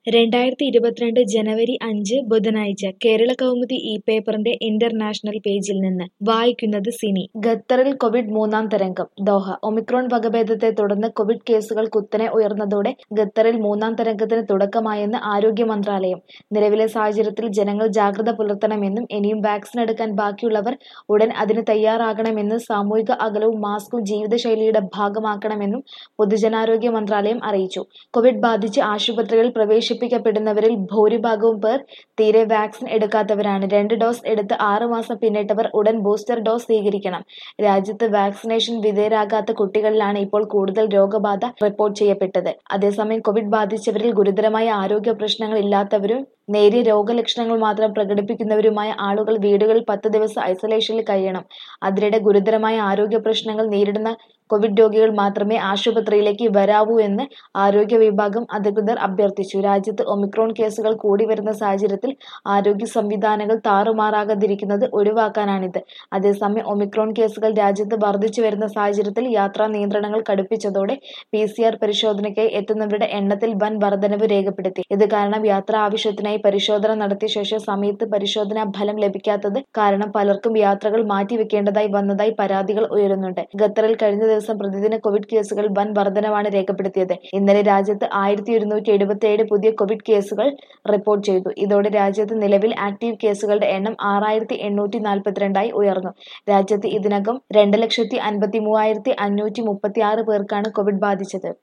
രണ്ടായിരത്തി ഇരുപത്തിരണ്ട് ജനുവരി അഞ്ച് ബുധനാഴ്ച കേരളകൗമുദി ഈ പേപ്പറിന്റെ ഇന്റർനാഷണൽ പേജിൽ നിന്ന് വായിക്കുന്നത് സിനി ഖത്തറിൽ കോവിഡ് മൂന്നാം തരംഗം ദോഹ ഒമിക്രോൺ വകഭേദത്തെ തുടർന്ന് കോവിഡ് കേസുകൾ കുത്തനെ ഉയർന്നതോടെ ഖത്തറിൽ മൂന്നാം തരംഗത്തിന് തുടക്കമായെന്ന് ആരോഗ്യ മന്ത്രാലയം നിലവിലെ സാഹചര്യത്തിൽ ജനങ്ങൾ ജാഗ്രത പുലർത്തണമെന്നും ഇനിയും വാക്സിൻ എടുക്കാൻ ബാക്കിയുള്ളവർ ഉടൻ അതിന് തയ്യാറാകണമെന്നും സാമൂഹിക അകലവും മാസ്കും ജീവിതശൈലിയുടെ ഭാഗമാക്കണമെന്നും പൊതുജനാരോഗ്യ മന്ത്രാലയം അറിയിച്ചു കോവിഡ് ബാധിച്ച് ആശുപത്രികളിൽ പ്രവേശിപ്പിക്കപ്പെടുന്നവരിൽ ഭൂരിഭാഗവും പേർ തീരെ വാക്സിൻ എടുക്കാത്തവരാണ് രണ്ട് ഡോസ് എടുത്ത് ആറ് മാസം പിന്നിട്ടവർ ഉടൻ ബൂസ്റ്റർ ഡോസ് സ്വീകരിക്കണം രാജ്യത്ത് വാക്സിനേഷൻ വിധേയരാകാത്ത കുട്ടികളിലാണ് ഇപ്പോൾ കൂടുതൽ രോഗബാധ റിപ്പോർട്ട് ചെയ്യപ്പെട്ടത് അതേസമയം കോവിഡ് ബാധിച്ചവരിൽ ഗുരുതരമായ ആരോഗ്യ പ്രശ്നങ്ങൾ ഇല്ലാത്തവരും നേരിയ രോഗലക്ഷണങ്ങൾ മാത്രം പ്രകടിപ്പിക്കുന്നവരുമായ ആളുകൾ വീടുകളിൽ പത്ത് ദിവസം ഐസൊലേഷനിൽ കഴിയണം അതിനിടെ ഗുരുതരമായ ആരോഗ്യ പ്രശ്നങ്ങൾ നേരിടുന്ന കോവിഡ് രോഗികൾ മാത്രമേ ആശുപത്രിയിലേക്ക് വരാവൂ എന്ന് ആരോഗ്യ വിഭാഗം അധികൃതർ അഭ്യർത്ഥിച്ചു രാജ്യത്ത് ഒമിക്രോൺ കേസുകൾ കൂടി വരുന്ന സാഹചര്യത്തിൽ ആരോഗ്യ സംവിധാനങ്ങൾ താറുമാറാകാതിരിക്കുന്നത് ഒഴിവാക്കാനാണിത് അതേസമയം ഒമിക്രോൺ കേസുകൾ രാജ്യത്ത് വർദ്ധിച്ചു വരുന്ന സാഹചര്യത്തിൽ യാത്രാ നിയന്ത്രണങ്ങൾ കടുപ്പിച്ചതോടെ പി സി ആർ പരിശോധനയ്ക്കായി എത്തുന്നവരുടെ എണ്ണത്തിൽ വൻ വർധനവ് രേഖപ്പെടുത്തി ഇത് കാരണം യാത്രാ ആവശ്യത്തിനായി പരിശോധന നടത്തിയ ശേഷം സമയത്ത് പരിശോധനാ ഫലം ലഭിക്കാത്തത് കാരണം പലർക്കും യാത്രകൾ മാറ്റിവെക്കേണ്ടതായി വന്നതായി പരാതികൾ ഉയരുന്നുണ്ട് ഖത്തറിൽ കഴിഞ്ഞ ദിവസം പ്രതിദിന കോവിഡ് കേസുകൾ വൻ വർധനവാണ് രേഖപ്പെടുത്തിയത് ഇന്നലെ രാജ്യത്ത് ആയിരത്തി ഒരുന്നൂറ്റി എഴുപത്തിയേഴ് പുതിയ കോവിഡ് കേസുകൾ റിപ്പോർട്ട് ചെയ്തു ഇതോടെ രാജ്യത്ത് നിലവിൽ ആക്റ്റീവ് കേസുകളുടെ എണ്ണം ആറായിരത്തി എണ്ണൂറ്റി നാൽപ്പത്തിരണ്ടായി ഉയർന്നു രാജ്യത്ത് ഇതിനകം രണ്ട് ലക്ഷത്തി അൻപത്തി മൂവായിരത്തി അഞ്ഞൂറ്റി മുപ്പത്തി ആറ് പേർക്കാണ് കോവിഡ് ബാധിച്ചത്